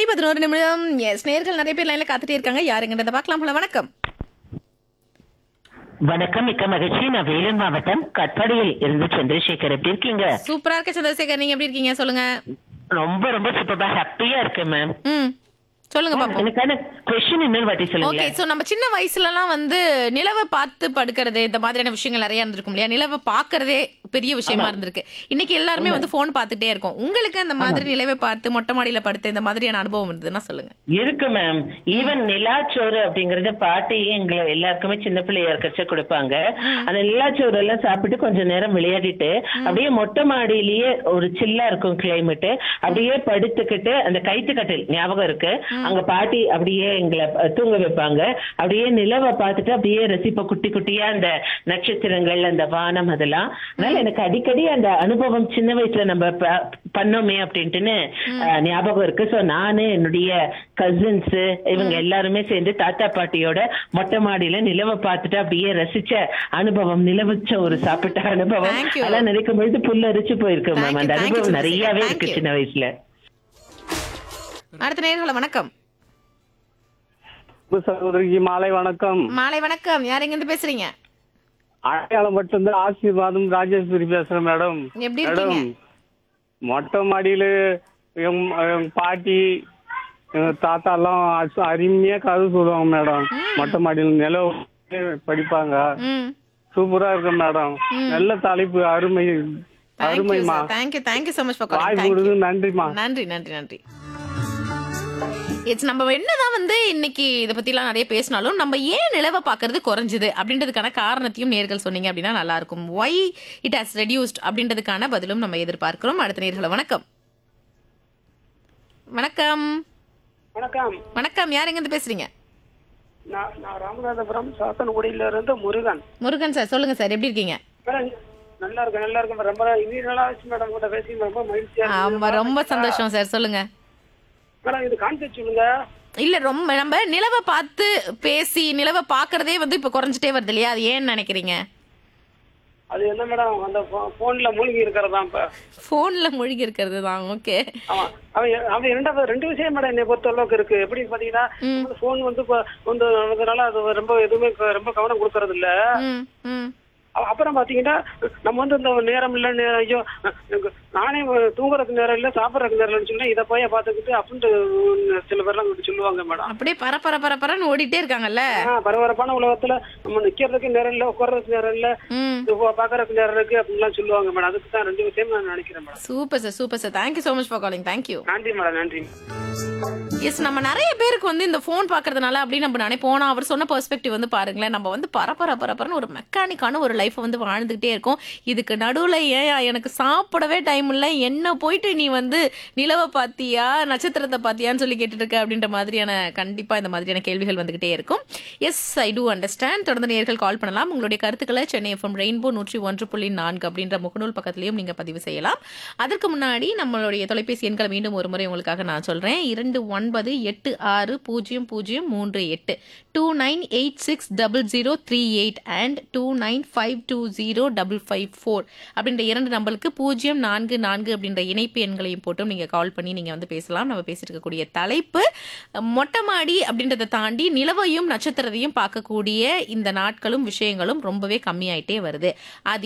மணி பதினோரு நிமிடம் எஸ் நேர்கள் நிறைய பேர் லைன்ல காத்துட்டே இருக்காங்க யாருங்கிறத பார்க்கலாம் போல வணக்கம் வணக்கம் மிக்க மகிழ்ச்சி நான் வேலூர் மாவட்டம் கட்பாடியில் இருந்து சந்திரசேகர் எப்படி இருக்கீங்க சூப்பரா இருக்க சந்திரசேகர் நீங்க எப்படி இருக்கீங்க சொல்லுங்க ரொம்ப ரொம்ப சூப்பரா ஹாப்பியா இருக்கேன் மேம் ம் சொல்லுங்க பாப்போம் எனக்கான கொஸ்டின் இன்னொரு வாட்டி ஓகே சொல்லுங்க சோ நம்ம சின்ன வயசுலலாம் வந்து நிலவை பார்த்து படுக்கிறது இந்த மாதிரியான விஷயங்கள் நிறைய இருந்திருக்கும் இல்லையா நிலவை பார்க்கறதே பெரிய விஷயமா இருந்திருக்கு இன்னைக்கு எல்லாருமே வந்து போன் பார்த்துட்டே இருக்கோம் உங்களுக்கு அந்த மாதிரி நிலவை பார்த்து மொட்டை மாடியில படுத்து இந்த மாதிரியான அனுபவம் இருந்ததுன்னா சொல்லுங்க இருக்கு மேம் ஈவன் நிலாச்சோறு அப்படிங்கறத பாட்டி எங்களை எல்லாருக்குமே சின்ன பிள்ளையா இருக்கச்ச கொடுப்பாங்க அந்த நிலாச்சோறு எல்லாம் சாப்பிட்டு கொஞ்ச நேரம் விளையாடிட்டு அப்படியே மொட்டை மாடியிலேயே ஒரு சில்லா இருக்கும் கிளைமேட் அப்படியே படுத்துக்கிட்டு அந்த கைத்துக்கட்டில் ஞாபகம் இருக்கு அங்க பாட்டி அப்படியே எங்களை அஹ், தூங்க வைப்பாங்க அப்படியே நிலவை பார்த்துட்டு அப்படியே ரசிப்ப குட்டி குட்டியா அந்த நட்சத்திரங்கள் அந்த வானம் அதெல்லாம் அதனால எனக்கு அடிக்கடி அந்த அனுபவம் சின்ன வயசுல நம்ம ப- பண்ணோமே அப்படின்ட்டுன்னு அஹ், ஞாபகம் இருக்கு சோ நானு என்னுடைய கசின்ஸ் இவங்க எல்லாருமே சேர்ந்து தாத்தா பாட்டியோட மொட்டை மாடியில நிலவை பார்த்துட்டு அப்படியே ரசிச்ச அனுபவம் நிலவுச்ச ஒரு சாப்பிட்ட அனுபவம் Thank you. அதெல்லாம் நினைக்கும் பொழுது புல்ல அரிச்சு போயிருக்கு Thank மேம் you, அந்த thank you, அனுபவம் நிறையவே Thank இருக்கு you. சின்ன வயசுல அடுத்த நேர்களை வணக்கம் அன்பு சகோதரிக்கு மாலை வணக்கம் மாலை வணக்கம் யார் எங்க இருந்து பேசுறீங்க அடையாளம் இருந்து ஆசீர்வாதம் ராஜேஸ்வரி பேசுறேன் மேடம் எப்படி மேடம் இருக்கீங்க மொட்டை மாடியில எங்க எங்க பாட்டி எங்க தாத்தா எல்லாம் அச- அருமையா கதை சொல்லுவாங்க மேடம் மொட்டை மாடியில நிலவு படிப்பாங்க ம் சூப்பரா இருக்கும் மேடம் நல்ல தலைப்பு அருமை தேங்க்யூ அருமைமா sir thank you thank you so much for your calling கொடுது நன்றிமா நன்றி நன்றி நன்றி இட்ஸ் நம்ம என்னதான் வந்து இன்னைக்கு இதை பத்திலாம் நிறைய பேசினாலும் நம்ம ஏன் நிலவை பார்க்கறது குறைஞ்சது அப்படின்றதுக்கான காரணத்தையும் நேர்கள் சொன்னீங்க அப்படின்னா நல்லா இருக்கும் ஒய் இட் ஹாஸ் ரெடியூஸ்ட் அப்படின்றதுக்கான பதிலும் நம்ம எதிர்பார்க்கிறோம் அடுத்த நேர்களை வணக்கம் வணக்கம் வணக்கம் வணக்கம் யார் எங்க இருந்து பேசுறீங்க நான் நான் ராமநாதபுரம் சாத்தன்குடியில இருந்து முருகன் முருகன் சார் சொல்லுங்க சார் எப்படி இருக்கீங்க மேடம் நல்லா இருக்கு நல்லா இருக்கு ரொம்ப இது நல்லா ஆச்சு மேடம் கூட பேசி ரொம்ப மகிழ்ச்சியா இருக்கு. ஆமா ரொம்ப சந்தோஷம் சார் சொல்லுங்க மேடம் இது கான்செப்ட் சொல்லுங்க இல்ல ரொம்ப நம்ம நிலவை பார்த்து பேசி நிலவை பார்க்கறதே வந்து இப்ப குறைஞ்சிட்டே வருது இல்லையா அது ஏன்னு நினைக்கிறீங்க அது என்ன மேடம் அந்த போன்ல மூழ்கி இருக்கிறதா இப்ப போன்ல மூழ்கி இருக்கிறது தான் ஓகே ஆமா அவன் அவன் இரண்டாவது ரெண்டு விஷயம் மேடம் என்னை பொறுத்த அளவுக்கு இருக்கு எப்படி பாத்தீங்கன்னா போன் வந்து இப்ப வந்து அதனால அது ரொம்ப எதுவுமே க- ரொம்ப கவனம் கொடுக்கறது இல்ல ம் ம் அ- அப்புறம் பாத்தீங்கன்னா நம்ம வந்து இந்த நேரம் இல்ல நேரம் ஐயோ எனக்கு நானே தூங்குறதுக்கு நேரம் இல்ல சாப்பிடறதுக்கு நேரம் இல்லைன்னு சொல்லி இதை போய் பாத்துக்கிட்டு அப்படின்ட்டு சில பேர்லாம் இப்படி சொல்லுவாங்க மேடம் அப்படியே பர பர பர பரன்னு ஓடிட்டே இருக்காங்கல்ல ஆ, பரபரப்பான உலகத்துல நம்ம நிக்கிறதுக்கு நேரம் இல்ல உட்கார்றதுக்கு நேரம் இல்ல ம் இது பா- பாக்குறதுக்கு நேரம் இருக்கு அப்படின்லாம் சொல்லுவாங்க மேடம் அதுக்கு தான் ரெண்டு விஷயம் நான் நினைக்கிறேன் madam super sir super sir thank you so much for calling thank you நன்றி மேடம் நன்றி எஸ் நம்ம நிறைய பேருக்கு வந்து இந்த ஃபோன் பார்க்கறதுனால அப்படி நம்ம நினைப்போம் அவர் சொன்ன பெர்ஸ்பெக்டிவ் வந்து பாருங்களேன் நம்ம வந்து பரபர பரபரன்னு ஒரு மெக்கானிக்கான ஒரு லைஃப்பை வந்து வாழ்ந்துகிட்டே இருக்கோம் இதுக்கு நடுவில் ஏன் எனக்கு சாப்பிடவே டைம் இல்லை என்ன போயிட்டு நீ வந்து நிலவை பார்த்தியா நட்சத்திரத்தை பார்த்தியான்னு சொல்லி கேட்டுட்டு இருக்க அப்படின்ற மாதிரியான கண்டிப்பாக இந்த மாதிரியான கேள்விகள் வந்துகிட்டே இருக்கும் எஸ் ஐ டூ அண்டர்ஸ்டாண்ட் தொடர்ந்து நேர்கள் கால் பண்ணலாம் உங்களுடைய கருத்துக்களை சென்னை எஃப்எம் ரெயின்போ நூற்றி ஒன்று புள்ளி நான்கு அப்படின்ற முகநூல் பக்கத்துலையும் நீங்கள் பதிவு செய்யலாம் அதற்கு முன்னாடி நம்மளுடைய தொலைபேசி எண்களை மீண்டும் ஒரு முறை உங்களுக்காக நான் சொல்றேன் இரண்டு ஒன்பது எட்டு ஆறு பூஜ்ஜியம் பூஜ்ஜியம் மூன்று எட்டு two nine eight six double zero three eight and two nine five two zero double five four அப்படின்ற இரண்டு நம்பருக்கு பூஜ்ஜியம் நான்கு நான்கு அப்படின்ற இணைப்பு எண்களையும் போட்டும் நீங்கள் கால் பண்ணி நீங்கள் வந்து பேசலாம் நம்ம பேசிட்டு இருக்கக்கூடிய தலைப்பு மொட்டை மாடி அப்படின்றத தாண்டி நிலவையும் நட்சத்திரத்தையும் பார்க்கக்கூடிய இந்த நாட்களும் விஷயங்களும் ரொம்பவே கம்மியாயிட்டே வருது அது